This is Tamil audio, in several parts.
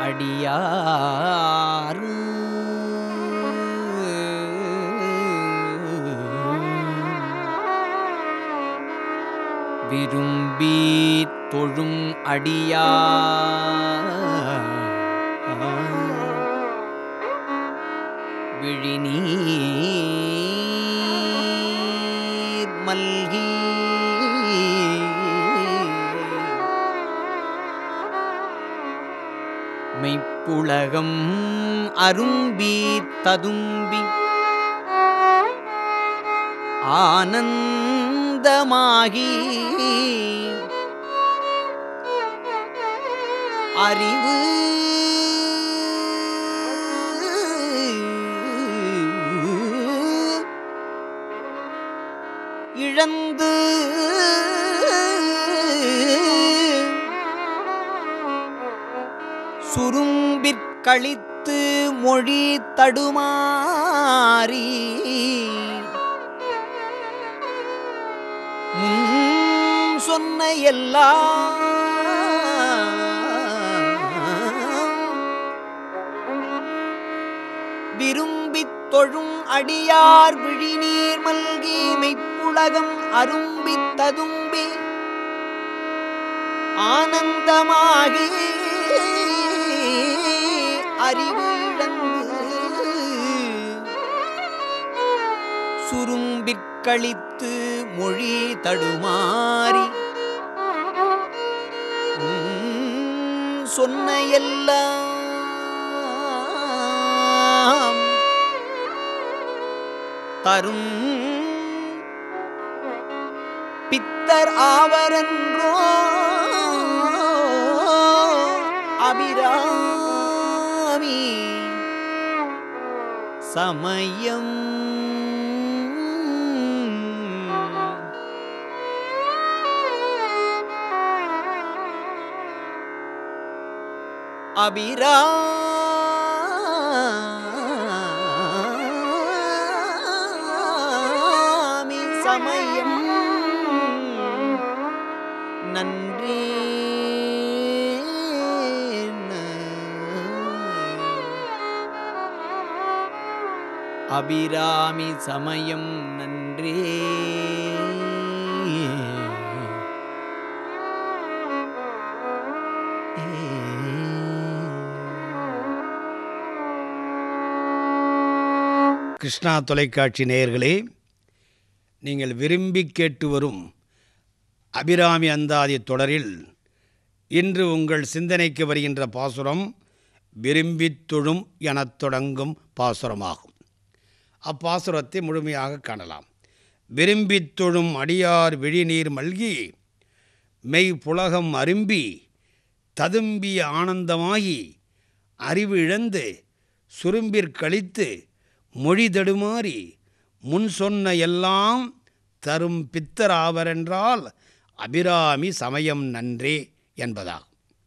அடியார் விரும்பி தொழும் அடியார் விழிநீர் மல்கி மெய்ப்புலகம் அரும்பி ததும்பி ஆனந்தமாகி அறிவு இழந்து சுரும்பிற்கழித்து மொழி தடுமாறி முன் சொன்ன எல்லாம் விரும்பித் தொழும் அடியார் விழிநீர் மல்கி மெய்ப்புலகம் அரும்பித் ததும்பி ஆனந்தமாகி அறிவு இழந்து சுரும்பிற்கழித்து மொழி தடுமாறி உம் சொன்ன எல்லாம் தரும் பித்தர் ஆவரன்றோ அபிராமி சமயம் அபிராமி சமயம் நன்றி அபிராமி சமயம் நன்றே கிருஷ்ணா தொலைக்காட்சி நேயர்களே நீங்கள் விரும்பி கேட்டு வரும் அபிராமி அந்தாதி தொடரில் இன்று உங்கள் சிந்தனைக்கு வருகின்ற பாசுரம் விரும்பித் தொழும் எனத் தொடங்கும் பாசுரமாகும் அப்பாசுரத்தை முழுமையாக காணலாம் விரும்பித் தொழும் அடியார் விழிநீர் மல்கி மெய் புலகம் அரும்பி ததும்பிய ஆனந்தமாகி அறிவு இழந்து சுரும்பிற்கழித்து மொழி தடுமாறி முன் சொன்ன எல்லாம் தரும் பித்தராவரென்றால் அபிராமி சமயம் நன்றே என்பதாகும்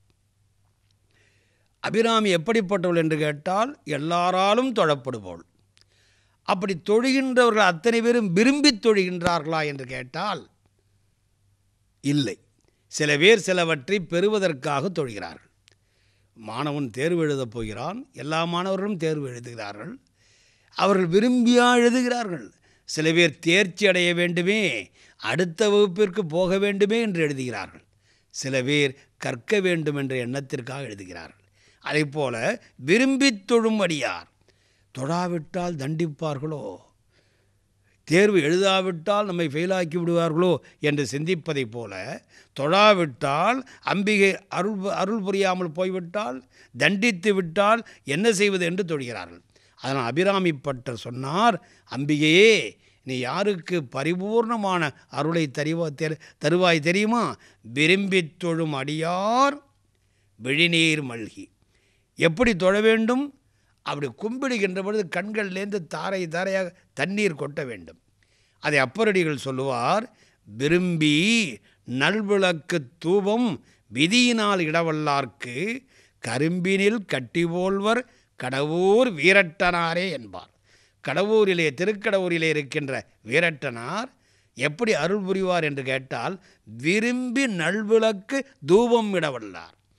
அபிராமி எப்படிப்பட்டவள் என்று கேட்டால் எல்லாராலும் தொழப்படுபவள் அப்படி தொழுகின்றவர்கள் அத்தனை பேரும் விரும்பி தொழுகின்றார்களா என்று கேட்டால் இல்லை சில பேர் சிலவற்றை பெறுவதற்காக தொழுகிறார்கள் மாணவன் தேர்வு எழுதப் போகிறான் எல்லா மாணவர்களும் தேர்வு எழுதுகிறார்கள் அவர்கள் விரும்பியா எழுதுகிறார்கள் சில பேர் தேர்ச்சி அடைய வேண்டுமே அடுத்த வகுப்பிற்கு போக வேண்டுமே என்று எழுதுகிறார்கள் சில பேர் கற்க வேண்டும் என்ற எண்ணத்திற்காக எழுதுகிறார்கள் அதே போல விரும்பித் தொழும் அடியார் தொழாவிட்டால் தண்டிப்பார்களோ தேர்வு எழுதாவிட்டால் நம்மை ஃபெயிலாக்கி விடுவார்களோ என்று சிந்திப்பதைப் போல தொழாவிட்டால் அம்பிகை அருள் அருள் புரியாமல் போய்விட்டால் தண்டித்து விட்டால் என்ன செய்வது என்று தொழுகிறார்கள் அதனால் அபிராமி பட்டர் சொன்னார் அம்பிகையே நீ யாருக்கு பரிபூர்ணமான அருளை தருவா தெரு தருவாய் தெரியுமா விரும்பித் தொழும் அடியார் விழிநீர் மல்கி எப்படி தொழ வேண்டும் அப்படி கும்பிடுகின்ற பொழுது கண்கள்லேருந்து தாரை தாரையாக தண்ணீர் கொட்ட வேண்டும் அதை அப்பரடிகள் சொல்லுவார் விரும்பி நல்விளக்கு தூபம் விதியினால் இடவல்லார்க்கு கரும்பினில் கட்டி போல்வர் கடவுர் வீரட்டனாரே என்பார் கடவுரிலே திருக்கடவுரிலே இருக்கின்ற வீரட்டனார் எப்படி அருள் புரிவார் என்று கேட்டால் விரும்பி நல்விளக்கு தூபம் இடவல்லார்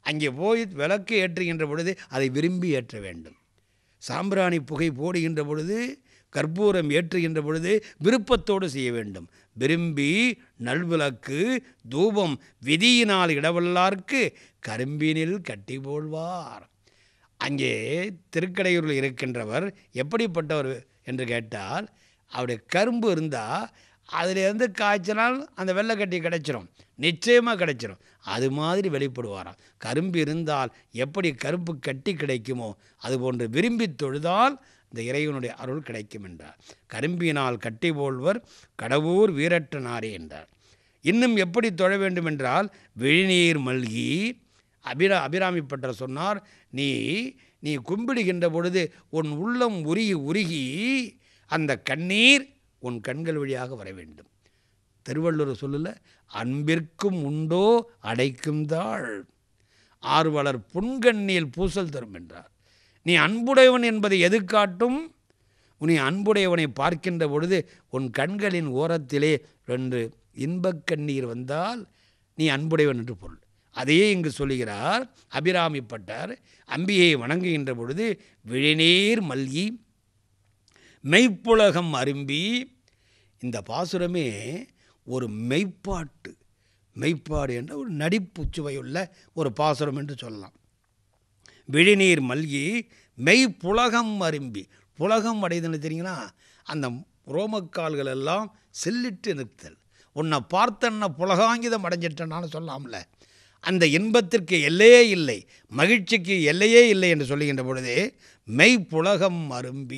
அங்கே போய் விளக்கு ஏற்றுகின்ற பொழுது அதை விரும்பி ஏற்ற வேண்டும் சாம்பிராணி புகை போடுகின்ற பொழுது கற்பூரம் ஏற்றுகின்ற பொழுது விருப்பத்தோடு செய்ய வேண்டும் விரும்பி நல்விளக்கு தூபம் விதியினால் இடவல்லார்க்கு கரும்பினில் கட்டி போல்வார் அங்கே திருக்கடையூரில் இருக்கின்றவர் எப்படிப்பட்டவர் என்று கேட்டால் அவருடைய கரும்பு இருந்தால் அதிலேருந்து காய்ச்சினால் அந்த வெள்ளைக்கட்டி கிடைச்சிரும் நிச்சயமாக கிடைச்சிரும் அது மாதிரி வெளிப்படுவாராம் கரும்பு இருந்தால் எப்படி கரும்பு கட்டி கிடைக்குமோ அதுபோன்று விரும்பி தொழுதால் இந்த இறைவனுடைய அருள் கிடைக்கும் என்றார் கரும்பினால் கட்டி போல்வர் கடவுர் வீரற்ற நாரே என்றார் இன்னும் எப்படி தொழ வேண்டும் என்றால் விழிநீர் மல்கி அபிரா அபிராமிப்பட்டர் சொன்னார் நீ நீ கும்பிடுகின்ற பொழுது உன் உள்ளம் உருகி உருகி அந்த கண்ணீர் உன் கண்கள் வழியாக வர வேண்டும் திருவள்ளுவர் சொல்லல அன்பிற்கும் உண்டோ அடைக்கும் தாள் ஆர்வலர் புன்கண்ணியில் பூசல் தரும் என்றார் நீ அன்புடையவன் என்பதை எது காட்டும் நீ அன்புடையவனை பார்க்கின்ற பொழுது உன் கண்களின் ஓரத்திலே ரெண்டு இன்பக் கண்ணீர் வந்தால் நீ அன்புடையவன் என்று பொருள் அதையே இங்கு சொல்லுகிறார் அபிராமிப்பட்டார் அம்பிகையை வணங்குகின்ற பொழுது விழிநீர் மல்கி மெய்ப்புலகம் அரும்பி இந்த பாசுரமே ஒரு மெய்ப்பாட்டு மெய்ப்பாடு என்ற ஒரு நடிப்பு சுவையுள்ள ஒரு பாசுரம் என்று சொல்லலாம் விழிநீர் மல்கி மெய் புலகம் அரும்பி புலகம் அடையுதுன்னு தெரியுங்களா அந்த ரோமக்கால்கள் எல்லாம் செல்லிட்டு நிறுத்தல் உன்னை பார்த்தன்ன புலகாங்கிதம் அடைஞ்சிட்டனான்னு சொல்லலாம்ல அந்த இன்பத்திற்கு எல்லையே இல்லை மகிழ்ச்சிக்கு எல்லையே இல்லை என்று சொல்லுகின்ற பொழுது மெய் புலகம் அரும்பி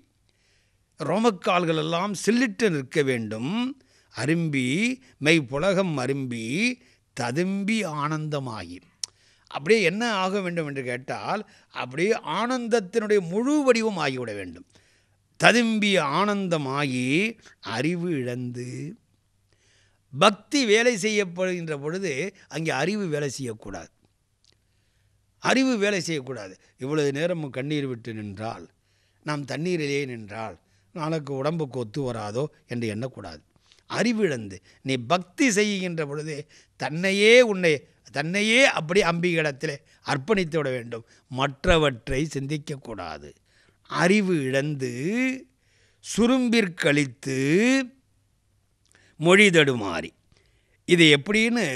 ரோமக்கால்கள் எல்லாம் சில்லிட்டு நிற்க வேண்டும் அரும்பி மெய் புலகம் அரும்பி ததும்பி ஆனந்தமாகி அப்படியே என்ன ஆக வேண்டும் என்று கேட்டால் அப்படியே ஆனந்தத்தினுடைய முழு வடிவம் ஆகிவிட வேண்டும் ததும்பி ஆனந்தமாகி அறிவு இழந்து பக்தி வேலை செய்யப்படுகின்ற பொழுது அங்கே அறிவு வேலை செய்யக்கூடாது அறிவு வேலை செய்யக்கூடாது இவ்வளவு நேரம் கண்ணீர் விட்டு நின்றால் நாம் தண்ணீரிலே நின்றால் நாளைக்கு உடம்புக்கு ஒத்து வராதோ என்று எண்ணக்கூடாது அறிவிழந்து நீ பக்தி செய்கின்ற பொழுது தன்னையே உன்னை தன்னையே அப்படி அம்பிகளிடத்தில் அர்ப்பணித்து விட வேண்டும் மற்றவற்றை சிந்திக்கக்கூடாது அறிவு இழந்து சுரும்பிற்கழித்து மொழி தடுமாறி இது எப்படின்னு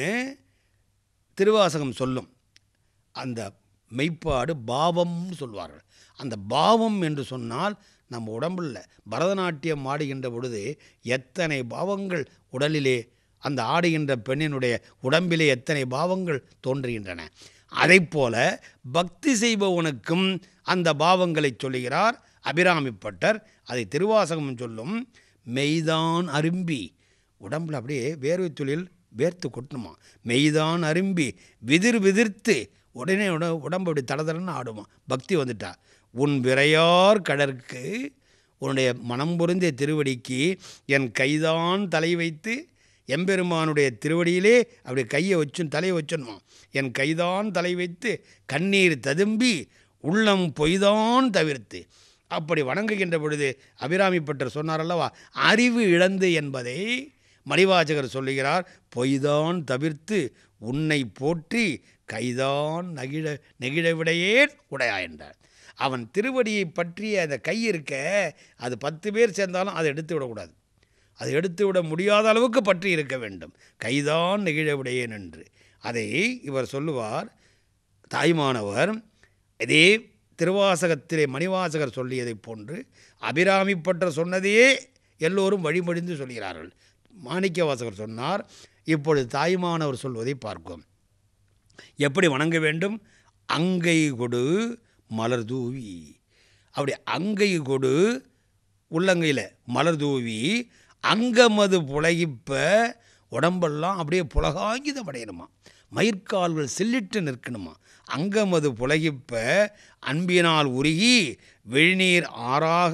திருவாசகம் சொல்லும் அந்த மெய்ப்பாடு பாவம்னு சொல்வார்கள் அந்த பாவம் என்று சொன்னால் நம்ம உடம்புல பரதநாட்டியம் ஆடுகின்ற பொழுது எத்தனை பாவங்கள் உடலிலே அந்த ஆடுகின்ற பெண்ணினுடைய உடம்பிலே எத்தனை பாவங்கள் தோன்றுகின்றன அதைப்போல பக்தி செய்பவனுக்கும் அந்த பாவங்களை சொல்லுகிறார் அபிராமிப்பட்டர் அதை திருவாசகம் சொல்லும் மெய்தான் அரும்பி உடம்புல அப்படியே வேர்வை தொழில் வேர்த்து கொட்டணுமா மெய்தான் அரும்பி விதிர் விதிர்த்து உடனே உட உடம்பு அப்படி தடதடன்னு ஆடுமா பக்தி வந்துட்டா உன் விரையார் கடற்கு உன்னுடைய மனம் பொருந்திய திருவடிக்கு என் கைதான் தலை வைத்து எம்பெருமானுடைய திருவடியிலே அப்படி கையை வச்சு தலையை வச்சிடணுமா என் கைதான் தலை வைத்து கண்ணீர் ததும்பி உள்ளம் பொய்தான் தவிர்த்து அப்படி வணங்குகின்ற பொழுது அபிராமிப்பட்டர் சொன்னார் அல்லவா அறிவு இழந்து என்பதை மணிவாசகர் சொல்லுகிறார் பொய்தான் தவிர்த்து உன்னை போற்றி கைதான் நகிழ நெகிழவிடையே உடையா என்றார் அவன் திருவடியை பற்றிய அந்த கை இருக்க அது பத்து பேர் சேர்ந்தாலும் அதை எடுத்து விடக்கூடாது அதை எடுத்து விட முடியாத அளவுக்கு பற்றி இருக்க வேண்டும் கைதான் நெகிழவிடையேன் என்று அதை இவர் சொல்லுவார் தாய்மானவர் இதே திருவாசகத்திலே மணிவாசகர் சொல்லியதைப் போன்று அபிராமிப்பட்ட சொன்னதையே எல்லோரும் வழிமொழிந்து சொல்கிறார்கள் மாணிக்க வாசகர் சொன்னார் இப்பொழுது தாய்மானவர் சொல்வதை பார்க்கும் எப்படி வணங்க வேண்டும் அங்கை கொடு மலர் தூவி அப்படி அங்கை கொடு உள்ளங்கையில் மலர் தூவி அங்கமது புலகிப்ப உடம்பெல்லாம் அப்படியே புலகாங்கிதம் அடையணுமா மயிர்கால்கள் சில்லிட்டு நிற்கணுமா அங்கமது புலகிப்ப அன்பினால் உருகி விழிநீர் ஆறாக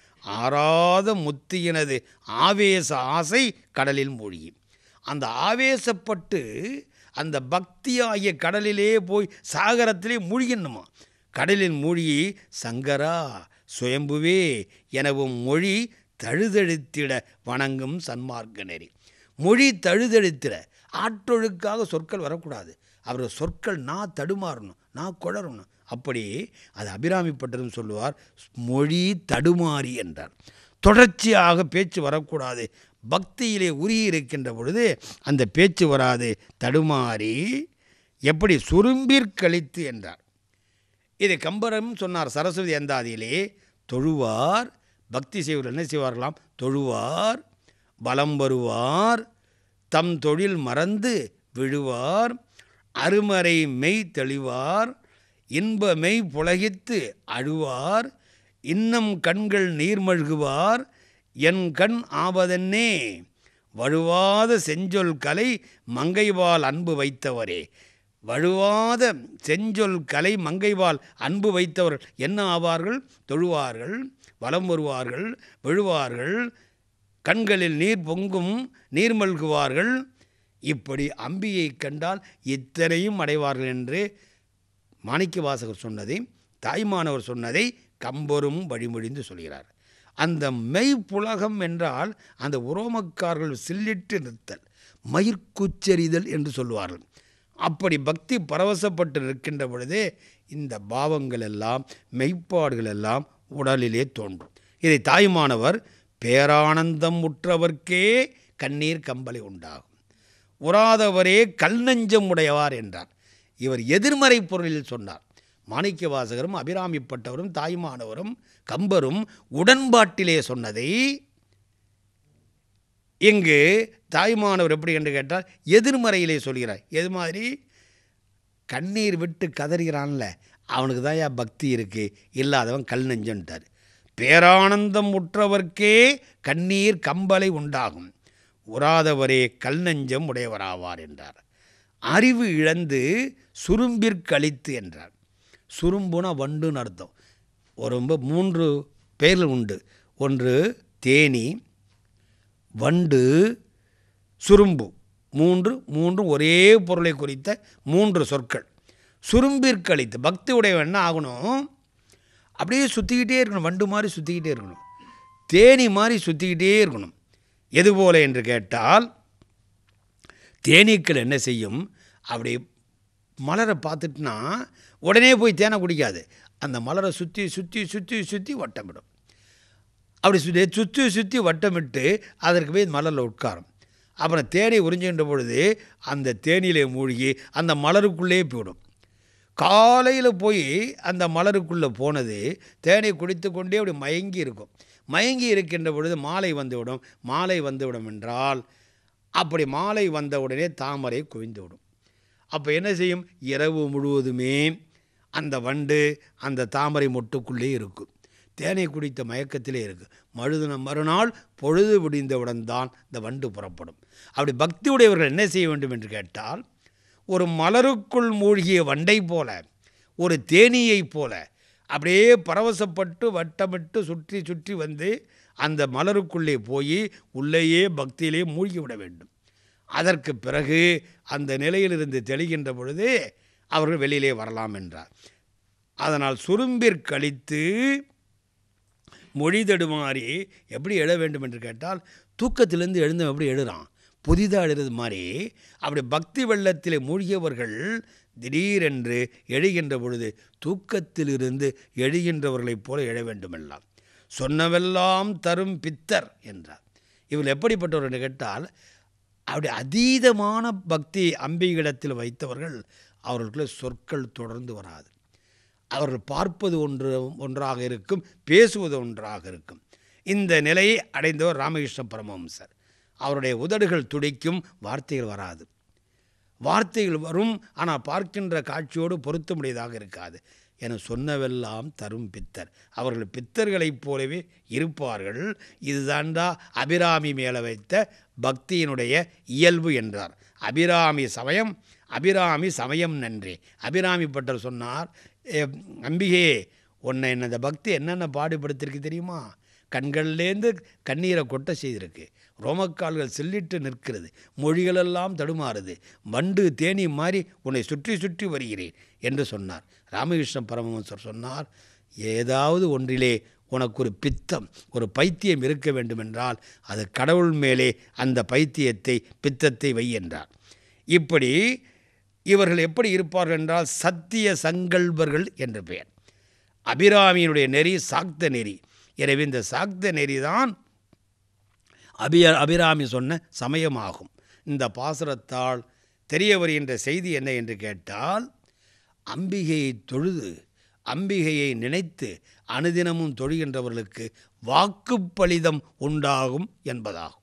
ஆறாத முத்தியினது ஆவேச ஆசை கடலில் மூழ்கி அந்த ஆவேசப்பட்டு அந்த பக்தியாகிய கடலிலே போய் சாகரத்திலே மூழ்கினுமா கடலில் மூழ்கி சங்கரா சுயம்புவே எனவும் மொழி தழுதழுத்திட வணங்கும் சன்மார்க்க நெறி மொழி தழுதழுத்திட ஆற்றொழுக்காக சொற்கள் வரக்கூடாது அவர் சொற்கள் நான் தடுமாறணும் நான் குழறணும் அப்படி அது அபிராமிப்பட்டதும் சொல்லுவார் மொழி தடுமாறி என்றார் தொடர்ச்சியாக பேச்சு வரக்கூடாது பக்தியிலே உருகி இருக்கின்ற பொழுது அந்த பேச்சு வராது தடுமாறி எப்படி சுரும்பிற்கழித்து என்றார் இதை கம்பரம் சொன்னார் சரஸ்வதி அந்தாதியிலே தொழுவார் பக்தி செய்வர் என்ன செய்வார்களாம் தொழுவார் பலம் வருவார் தம் தொழில் மறந்து விழுவார் அருமறை மெய் தெளிவார் இன்ப மெய் புலகித்து அழுவார் இன்னம் கண்கள் நீர்மழ்குவார் என் கண் ஆவதென்னே வழுவாத செஞ்சொல் கலை மங்கைவால் அன்பு வைத்தவரே வழுவாத செஞ்சொல் கலை மங்கைவால் அன்பு வைத்தவர் என்ன ஆவார்கள் தொழுவார்கள் வலம் வருவார்கள் விழுவார்கள் கண்களில் நீர் பொங்கும் நீர் மல்குவார்கள் இப்படி அம்பியை கண்டால் இத்தனையும் அடைவார்கள் என்று மாணிக்க வாசகர் சொன்னதை தாய்மானவர் சொன்னதை கம்பரும் வழிமொழிந்து சொல்கிறார் அந்த மெய்ப்புலகம் என்றால் அந்த உரோமக்காரர்கள் சில்லிட்டு நிறுத்தல் மயிர்குச்சரிதல் என்று சொல்லுவார்கள் அப்படி பக்தி பரவசப்பட்டு நிற்கின்ற பொழுதே இந்த பாவங்கள் எல்லாம் மெய்ப்பாடுகள் எல்லாம் உடலிலே தோன்றும் இதை தாய்மானவர் பேரானந்தம் உற்றவர்க்கே கண்ணீர் கம்பளை உண்டாகும் உறாதவரே கல் நெஞ்சம் உடையவார் என்றார் இவர் எதிர்மறை பொருளில் சொன்னார் மாணிக்க வாசகரும் அபிராமிப்பட்டவரும் தாய்மானவரும் கம்பரும் உடன்பாட்டிலே சொன்னதை இங்கு தாய்மானவர் எப்படி என்று கேட்டால் எதிர்மறையிலே சொல்கிறார் எது மாதிரி கண்ணீர் விட்டு கதறுகிறான்ல அவனுக்கு தான் ஏன் பக்தி இருக்குது இல்லாதவன் கல் நெஞ்சன்ட்டார் பேரானந்தம் உற்றவர்க்கே கண்ணீர் கம்பலை உண்டாகும் உறாதவரே கல் நெஞ்சம் உடையவராவார் என்றார் அறிவு இழந்து சுரும்பிற்கழித்து என்றார் சுரும்புனா வண்டுன்னு அர்த்தம் ஒரு ரொம்ப மூன்று பெயர்கள் உண்டு ஒன்று தேனி வண்டு சுரும்பு மூன்று மூன்று ஒரே பொருளை குறித்த மூன்று சொற்கள் சுரும்பிற்கழித்து பக்தி உடையவன் என்ன ஆகணும் அப்படியே சுற்றிக்கிட்டே இருக்கணும் வண்டு மாதிரி சுற்றிக்கிட்டே இருக்கணும் தேனி மாதிரி சுற்றிக்கிட்டே இருக்கணும் எது போல என்று கேட்டால் தேனீக்கள் என்ன செய்யும் அப்படி மலரை பார்த்துட்டுனா உடனே போய் தேனை குடிக்காது அந்த மலரை சுற்றி சுற்றி சுற்றி சுற்றி வட்டமிடும் அப்படி சுற்றி சுற்றி சுற்றி வட்டமிட்டு அதற்கு போய் மலரில் உட்காரும் அப்புறம் தேனை உறிஞ்சுகின்ற பொழுது அந்த தேனிலே மூழ்கி அந்த மலருக்குள்ளே போயிடும் காலையில் போய் அந்த மலருக்குள்ளே போனது தேனை குடித்து கொண்டே அப்படி மயங்கி இருக்கும் மயங்கி இருக்கின்ற பொழுது மாலை வந்துவிடும் மாலை வந்துவிடும் என்றால் அப்படி மாலை வந்த உடனே தாமரை குவிந்துவிடும் அப்போ என்ன செய்யும் இரவு முழுவதுமே அந்த வண்டு அந்த தாமரை மொட்டுக்குள்ளே இருக்கும் தேனை குடித்த மயக்கத்திலே இருக்கு மழுதின மறுநாள் பொழுது விடிந்தவுடன் தான் இந்த வண்டு புறப்படும் அப்படி பக்தி உடையவர்கள் என்ன செய்ய வேண்டும் என்று கேட்டால் ஒரு மலருக்குள் மூழ்கிய வண்டை போல ஒரு தேனீயைப் போல அப்படியே பரவசப்பட்டு வட்டமிட்டு சுற்றி சுற்றி வந்து அந்த மலருக்குள்ளே போய் உள்ளேயே பக்தியிலே மூழ்கி விட வேண்டும் அதற்கு பிறகு அந்த நிலையிலிருந்து தெளிகின்ற பொழுது அவர்கள் வெளியிலே வரலாம் என்றார் அதனால் சுரும்பிற்கழித்து மொழி தடுமாறி எப்படி எழ வேண்டும் என்று கேட்டால் தூக்கத்திலிருந்து எழுந்தவன் எப்படி எழுறான் புதிதாக எழுறது மாதிரி அப்படி பக்தி வெள்ளத்திலே மூழ்கியவர்கள் திடீரென்று எழுகின்ற பொழுது தூக்கத்திலிருந்து எழுகின்றவர்களைப் போல எழ வேண்டுமெல்லாம் சொன்னவெல்லாம் தரும் பித்தர் என்றார் இவள் எப்படிப்பட்டவர் என்று கேட்டால் அப்படி அதீதமான பக்தி அம்பிகையிடத்தில் வைத்தவர்கள் அவர்களுக்குள்ள சொற்கள் தொடர்ந்து வராது அவர்கள் பார்ப்பது ஒன்று ஒன்றாக இருக்கும் பேசுவது ஒன்றாக இருக்கும் இந்த நிலையை அடைந்தவர் ராமகிருஷ்ண பரமஹம்சர் அவருடைய உதடுகள் துடிக்கும் வார்த்தைகள் வராது வார்த்தைகள் வரும் ஆனால் பார்க்கின்ற காட்சியோடு பொருத்தமுடையதாக இருக்காது என சொன்னவெல்லாம் தரும் பித்தர் அவர்கள் பித்தர்களைப் போலவே இருப்பார்கள் இதுதான்டா அபிராமி மேலே வைத்த பக்தியினுடைய இயல்பு என்றார் அபிராமி சமயம் அபிராமி சமயம் நன்றே அபிராமி பட்டர் சொன்னார் "ஏ, அம்பிகே உன்னை என்ன இந்த பக்தி என்னென்ன பாடுபடுத்திருக்கு தெரியுமா கண்கள்லேருந்து கண்ணீரை கொட்ட செய்திருக்கு ரோமக்கால்கள் செல்லிட்டு நிற்கிறது மொழிகளெல்லாம் தடுமாறுது வண்டு தேனி மாதிரி உன்னை சுற்றி சுற்றி வருகிறேன் என்று சொன்னார் ராமகிருஷ்ண பரமஹம்சர் சொன்னார் ஏதாவது ஒன்றிலே உனக்கு ஒரு பித்தம் ஒரு பைத்தியம் இருக்க வேண்டுமென்றால் அது கடவுள் மேலே அந்த பைத்தியத்தை பித்தத்தை வை என்றார் இப்படி இவர்கள் எப்படி இருப்பார்கள் என்றால் சத்திய சங்கல்பர்கள் என்று பெயர் அபிராமியினுடைய நெறி சாக்த நெறி எனவே இந்த சாக்த நெறி தான் அபிய அபிராமி சொன்ன சமயமாகும் இந்த பாசுரத்தால் தெரிய வருகின்ற செய்தி என்ன என்று கேட்டால் அம்பிகையை தொழுது அம்பிகையை நினைத்து அனுதினமும் தொழுகின்றவர்களுக்கு வாக்குப்பளிதம் உண்டாகும் என்பதாகும்